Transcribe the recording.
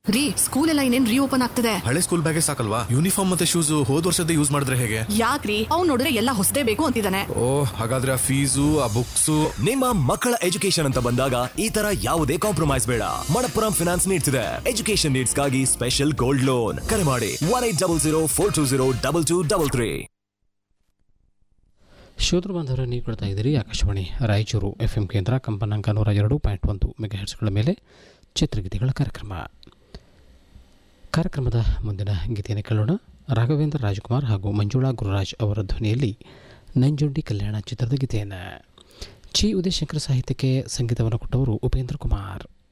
ರೀ ಸ್ಕೂಲ್ ಎಲ್ಲ ಇನ್ನೇನ್ ರೀಓಪನ್ ಆಗ್ತದೆ ಹಳೆ ಸ್ಕೂಲ್ ಬ್ಯಾಗೇ ಸಾಕಲ್ವಾ ಯೂನಿಫಾರ್ಮ್ ಮತ್ತೆ ಶೂಸ್ ಹೋದ್ ವರ್ಷದ ಯೂಸ್ ಮಾಡಿದ್ರೆ ಹೇಗೆ ಯಾಕ್ರಿ ಅವ್ನ್ ನೋಡಿದ್ರೆ ಎಲ್ಲ ಹೊಸದೇ ಬೇಕು ಅಂತಿದ್ದಾನೆ ಓ ಹಾಗಾದ್ರೆ ಆ ಫೀಸು ಆ ಬುಕ್ಸು ನಿಮ್ಮ ಮಕ್ಕಳ ಎಜುಕೇಶನ್ ಅಂತ ಬಂದಾಗ ಈ ತರ ಯಾವುದೇ ಕಾಂಪ್ರಮೈಸ್ ಬೇಡ ಮಣಪ್ಪುರಂ ಫಿನಾನ್ಸ್ ನೀಡ್ತಿದೆ ಎಜುಕೇಶನ್ ನೀಡ್ಸ್ಗಾಗಿ ಸ್ಪೆಷಲ್ ಗೋಲ್ಡ್ ಲೋನ್ ಕರೆ ಮಾಡಿ one eight double zero four two zero double two double three ಶ್ರೋತೃ ಬಾಂಧವರ ನೀವು ಕೊಡ್ತಾ ಇದ್ದೀರಿ ಆಕಾಶವಾಣಿ ರಾಯಚೂರು ಎಫ್ ಎಂ ಕೇಂದ್ರ ಕಂಪನಾಂಕ ನೂರ ಎರಡು ಪಾಯಿಂಟ್ ಒಂದು ಮೆಗಾಹೆಟ್ಸ್ಗಳ ಮೇಲೆ ಚಿತ್ರಗೀತೆಗಳ ಕಾರ್ಯಕ್ರಮ ಕಾರ್ಯಕ್ರಮದ ಮುಂದಿನ ಗೀತೆಯನ್ನು ಕೇಳೋಣ ರಾಘವೇಂದ್ರ ರಾಜ್ಕುಮಾರ್ ಹಾಗೂ ಮಂಜುಳಾ ಗುರುರಾಜ್ ಅವರ ಧ್ವನಿಯಲ್ಲಿ ನಂಜುಂಡಿ ಕಲ್ಯಾಣ ಚಿತ್ರದ ಗೀತೆಯನ್ನು ಚಿ ಉದಯಶಂಕರ್ ಸಾಹಿತ್ಯಕ್ಕೆ ಸಂಗೀತವನ್ನು ಕೊಟ್ಟವರು ಉಪೇಂದ್ರ ಕುಮಾರ್